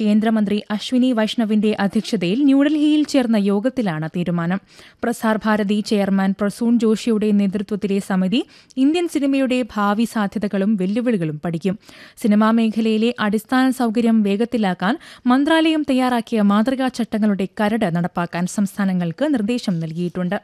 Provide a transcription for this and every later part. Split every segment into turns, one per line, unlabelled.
കേന്ദ്രമന്ത്രി അശ്വിനി വൈഷ്ണവിന്റെ അധ്യക്ഷതയിൽ ന്യൂഡൽഹിയിൽ ചേർന്ന യോഗത്തിലാണ് തീരുമാനം പ്രസാർ ഭാരതി ചെയർമാൻ പ്രസൂൺ ജോഷിയുടെ നേതൃത്വത്തിലെ സമിതി ഇന്ത്യൻ സിനിമയുടെ ഭാവി സാധ്യതകളും വെല്ലുവിളികളും പഠിക്കും സിനിമാ മേഖലയിലെ അടിസ്ഥാന സൌകര്യം വേഗത്തിലാക്കാൻ മന്ത്രാലയം തയ്യാറാക്കിയ മാതൃകാ ചട്ടങ്ങളുടെ കരട് നടപ്പാക്കാൻ സംസ്ഥാനങ്ങൾക്ക് നിർദ്ദേശം നൽകിയിട്ടുണ്ട്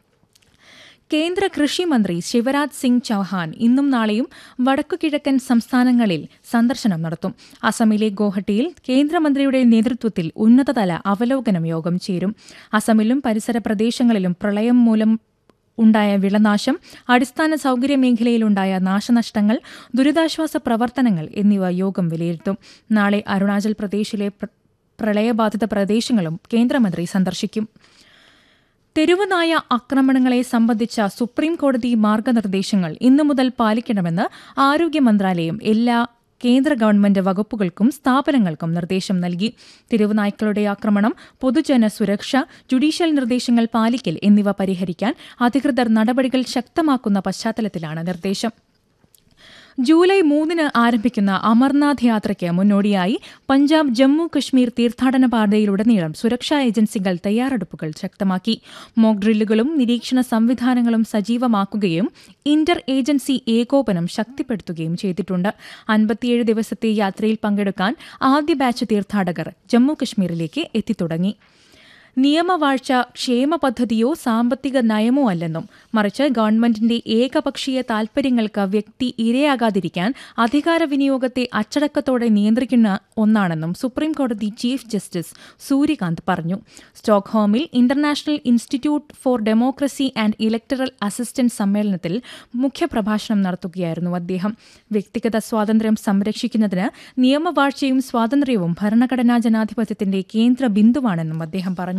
കേന്ദ്ര കൃഷി മന്ത്രി ശിവരാജ് സിംഗ് ചൌഹാൻ ഇന്നും നാളെയും വടക്കുകിഴക്കൻ സംസ്ഥാനങ്ങളിൽ സന്ദർശനം നടത്തും അസമിലെ ഗോഹട്ടിയിൽ കേന്ദ്രമന്ത്രിയുടെ നേതൃത്വത്തിൽ ഉന്നതതല അവലോകനം യോഗം ചേരും അസമിലും പരിസര പ്രദേശങ്ങളിലും പ്രളയം മൂലം ഉണ്ടായ വിളനാശം അടിസ്ഥാന സൌകര്യ മേഖലയിലുണ്ടായ നാശനഷ്ടങ്ങൾ ദുരിതാശ്വാസ പ്രവർത്തനങ്ങൾ എന്നിവ യോഗം വിലയിരുത്തും നാളെ അരുണാചൽ പ്രദേശിലെ പ്രളയബാധിത പ്രദേശങ്ങളും കേന്ദ്രമന്ത്രി സന്ദർശിക്കും തെരുവുനായ ആക്രമണങ്ങളെ സംബന്ധിച്ച സുപ്രീം കോടതി മാർഗനിർദ്ദേശങ്ങൾ ഇന്നു മുതൽ പാലിക്കണമെന്ന് ആരോഗ്യ മന്ത്രാലയം എല്ലാ കേന്ദ്ര ഗവൺമെന്റ് വകുപ്പുകൾക്കും സ്ഥാപനങ്ങൾക്കും നിർദ്ദേശം നൽകി തെരുവുനായ്ക്കളുടെ ആക്രമണം പൊതുജന സുരക്ഷ ജുഡീഷ്യൽ നിർദ്ദേശങ്ങൾ പാലിക്കൽ എന്നിവ പരിഹരിക്കാൻ അധികൃതർ നടപടികൾ ശക്തമാക്കുന്ന പശ്ചാത്തലത്തിലാണ് നിർദ്ദേശം ജൂലൈ മൂന്നിന് ആരംഭിക്കുന്ന അമർനാഥ് യാത്രയ്ക്ക് മുന്നോടിയായി പഞ്ചാബ് ജമ്മു കശ്മീർ തീർത്ഥാടന പാതയിലുടനീളം സുരക്ഷാ ഏജൻസികൾ തയ്യാറെടുപ്പുകൾ ശക്തമാക്കി മോക്ക് ഡ്രില്ലുകളും നിരീക്ഷണ സംവിധാനങ്ങളും സജീവമാക്കുകയും ഇന്റർ ഏജൻസി ഏകോപനം ശക്തിപ്പെടുത്തുകയും ചെയ്തിട്ടുണ്ട് അൻപത്തിയേഴ് ദിവസത്തെ യാത്രയിൽ പങ്കെടുക്കാൻ ആദ്യ ബാച്ച് തീർത്ഥാടകർ ജമ്മു കശ്മീരിലേക്ക് എത്തിത്തുടങ്ങി നിയമവാഴ്ച ക്ഷേമ പദ്ധതിയോ സാമ്പത്തിക നയമോ അല്ലെന്നും മറിച്ച് ഗവൺമെന്റിന്റെ ഏകപക്ഷീയ താൽപര്യങ്ങൾക്ക് വ്യക്തി ഇരയാകാതിരിക്കാൻ അധികാര വിനിയോഗത്തെ അച്ചടക്കത്തോടെ നിയന്ത്രിക്കുന്ന ഒന്നാണെന്നും സുപ്രീംകോടതി ചീഫ് ജസ്റ്റിസ് സൂര്യകാന്ത് പറഞ്ഞു സ്റ്റോക്ക്ഹോമിൽ international institute for democracy and electoral assistant സമ്മേളനത്തിൽ മുഖ്യപ്രഭാഷണം നടത്തുകയായിരുന്നു അദ്ദേഹം വ്യക്തിഗത സ്വാതന്ത്ര്യം സംരക്ഷിക്കുന്നതിന് നിയമവാഴ്ചയും സ്വാതന്ത്ര്യവും ഭരണഘടനാ ജനാധിപത്യത്തിന്റെ കേന്ദ്ര ബിന്ദുവാണെന്നും അദ്ദേഹം പറഞ്ഞു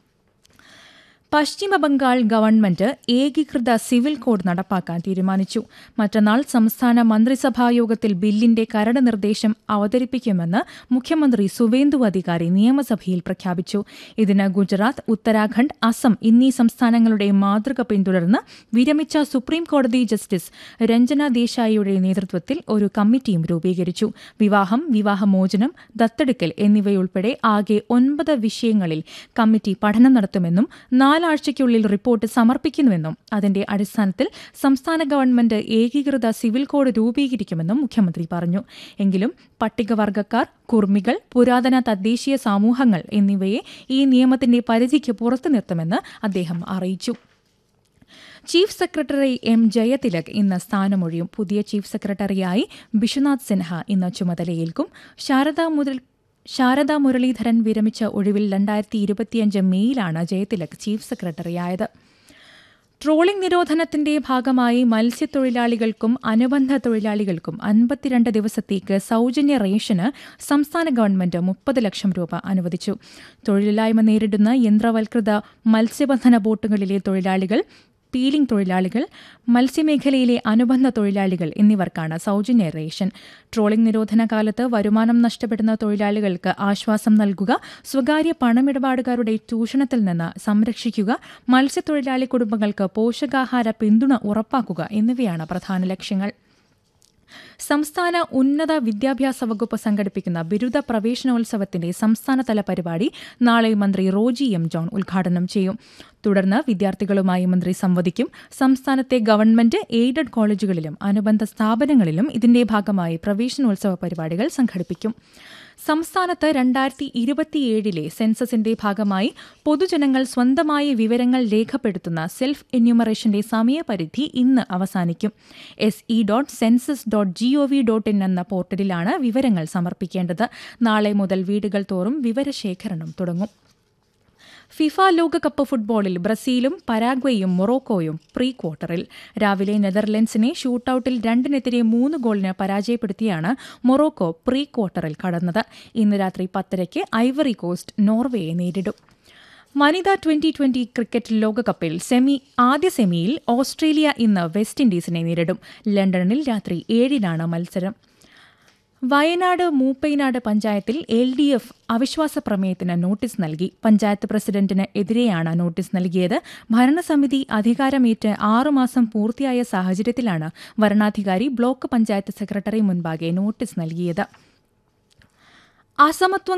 പശ്ചിമബംഗാൾ ഗവൺമെന്റ് ഏകീകൃത സിവിൽ കോഡ് നടപ്പാക്കാൻ തീരുമാനിച്ചു മറ്റന്നാൾ സംസ്ഥാന മന്ത്രിസഭാ യോഗത്തിൽ ബില്ലിന്റെ കരട് നിർദ്ദേശം അവതരിപ്പിക്കുമെന്ന് മുഖ്യമന്ത്രി സുവേന്ദു അധികാരി നിയമസഭയിൽ പ്രഖ്യാപിച്ചു ഇതിന് ഗുജറാത്ത് ഉത്തരാഖണ്ഡ് അസം എന്നീ സംസ്ഥാനങ്ങളുടെ മാതൃക പിന്തുടർന്ന് വിരമിച്ച സുപ്രീം കോടതി ജസ്റ്റിസ് രഞ്ജന ദേശായിയുടെ നേതൃത്വത്തിൽ ഒരു കമ്മിറ്റിയും രൂപീകരിച്ചു വിവാഹം വിവാഹമോചനം ദത്തെടുക്കൽ എന്നിവയുൾപ്പെടെ ആകെ ഒൻപത് വിഷയങ്ങളിൽ കമ്മിറ്റി പഠനം നടത്തുമെന്നും നാലാഴ്ചയ്ക്കുള്ളിൽ റിപ്പോർട്ട് സമർപ്പിക്കുന്നുവെന്നും അതിന്റെ അടിസ്ഥാനത്തിൽ സംസ്ഥാന ഗവൺമെന്റ് ഏകീകൃത സിവിൽ കോഡ് രൂപീകരിക്കുമെന്നും മുഖ്യമന്ത്രി പറഞ്ഞു എങ്കിലും പട്ടികവർഗക്കാർ കുർമികൾ പുരാതന തദ്ദേശീയ സമൂഹങ്ങൾ എന്നിവയെ ഈ നിയമത്തിന്റെ പരിധിക്ക് പുറത്തു നിർത്തുമെന്ന് അദ്ദേഹം അറിയിച്ചു ചീഫ് സെക്രട്ടറി എം ജയതിലക് ഇന്ന് സ്ഥാനമൊഴിയും പുതിയ ചീഫ് സെക്രട്ടറിയായി ബിശ്വനാഥ് സിൻഹ ഇന്ന് ചുമതലയേൽക്കും ശാരദാ മുതൽ ശാരദാ മുരളീധരൻ വിരമിച്ച ഒഴിവിൽ രണ്ടായിരത്തി ഇരുപത്തിയഞ്ച് മെയ്യിലാണ് ജയതിലക് ചീഫ് സെക്രട്ടറിയായത് ട്രോളിംഗ് നിരോധനത്തിന്റെ ഭാഗമായി മത്സ്യത്തൊഴിലാളികൾക്കും അനുബന്ധ തൊഴിലാളികൾക്കും അൻപത്തിരണ്ട് ദിവസത്തേക്ക് സൌജന്യ റേഷന് സംസ്ഥാന ഗവൺമെന്റ് മുപ്പത് ലക്ഷം രൂപ അനുവദിച്ചു തൊഴിലില്ലായ്മ നേരിടുന്ന യന്ത്രവൽകൃത മത്സ്യബന്ധന ബോട്ടുകളിലെ തൊഴിലാളികൾ പീലിംഗ് തൊഴിലാളികൾ മത്സ്യമേഖലയിലെ അനുബന്ധ തൊഴിലാളികൾ എന്നിവർക്കാണ് സൌജന്യ റേഷൻ ട്രോളിംഗ് നിരോധന കാലത്ത് വരുമാനം നഷ്ടപ്പെടുന്ന തൊഴിലാളികൾക്ക് ആശ്വാസം നൽകുക സ്വകാര്യ പണമിടപാടുകാരുടെ ചൂഷണത്തിൽ നിന്ന് സംരക്ഷിക്കുക മത്സ്യത്തൊഴിലാളി കുടുംബങ്ങൾക്ക് പോഷകാഹാര പിന്തുണ ഉറപ്പാക്കുക എന്നിവയാണ് പ്രധാന ലക്ഷ്യങ്ങൾ സംസ്ഥാന ഉന്നത വിദ്യാഭ്യാസ വകുപ്പ് സംഘടിപ്പിക്കുന്ന ബിരുദ പ്രവേശനോത്സവത്തിന്റെ സംസ്ഥാനതല പരിപാടി നാളെ മന്ത്രി റോജി എം ജോൺ ഉദ്ഘാടനം ചെയ്യും തുടർന്ന് വിദ്യാർത്ഥികളുമായി മന്ത്രി സംവദിക്കും സംസ്ഥാനത്തെ ഗവൺമെന്റ് എയ്ഡഡ് കോളേജുകളിലും അനുബന്ധ സ്ഥാപനങ്ങളിലും ഇതിന്റെ ഭാഗമായി പ്രവേശനോത്സവ പരിപാടികൾ സംഘടിപ്പിക്കും സംസ്ഥാനത്ത് രണ്ടായിരത്തി ഇരുപത്തിയേഴിലെ സെൻസസിന്റെ ഭാഗമായി പൊതുജനങ്ങൾ സ്വന്തമായി വിവരങ്ങൾ രേഖപ്പെടുത്തുന്ന സെൽഫ് എന്യൂമറേഷന്റെ സമയപരിധി ഇന്ന് അവസാനിക്കും S E dot census dot GOV dot in എന്ന പോർട്ടലിലാണ് വിവരങ്ങൾ സമർപ്പിക്കേണ്ടത് നാളെ മുതൽ വീടുകൾ തോറും വിവരശേഖരണം തുടങ്ങും ഫിഫ ലോകകപ്പ് ഫുട്ബോളിൽ ബ്രസീലും പരാഗ്വേയും മൊറോക്കോയും പ്രീ ക്വാർട്ടറിൽ രാവിലെ നെതർലൻഡ്സിനെ ഷൂട്ടൌട്ടിൽ രണ്ടിനെതിരെ മൂന്ന് ഗോളിന് പരാജയപ്പെടുത്തിയാണ് മൊറോക്കോ പ്രീ ക്വാർട്ടറിൽ കടന്നത് ഇന്ന് രാത്രി പത്തരയ്ക്ക് ഐവറി കോസ്റ്റ് നോർവേയെ നേരിടും വനിതാ ട്വന്റി ട്വന്റി ക്രിക്കറ്റ് ലോകകപ്പിൽ സെമി ആദ്യ സെമിയിൽ ഓസ്ട്രേലിയ ഇന്ന് വെസ്റ്റ് ഇൻഡീസിനെ നേരിടും ലണ്ടനിൽ രാത്രി ഏഴിനാണ് മത്സരം വയനാട് മൂപ്പൈനാട് പഞ്ചായത്തിൽ എൽ ഡി എഫ് അവിശ്വാസ പ്രമേയത്തിന് നോട്ടീസ് നൽകി പഞ്ചായത്ത് പ്രസിഡന്റിന് എതിരെയാണ് നോട്ടീസ് നൽകിയത് ഭരണസമിതി അധികാരമേറ്റ് ആറുമാസം പൂർത്തിയായ സാഹചര്യത്തിലാണ് വരണാധികാരി ബ്ലോക്ക് പഞ്ചായത്ത് സെക്രട്ടറി മുൻപാകെ നോട്ടീസ് നൽകിയത് അസമത്വം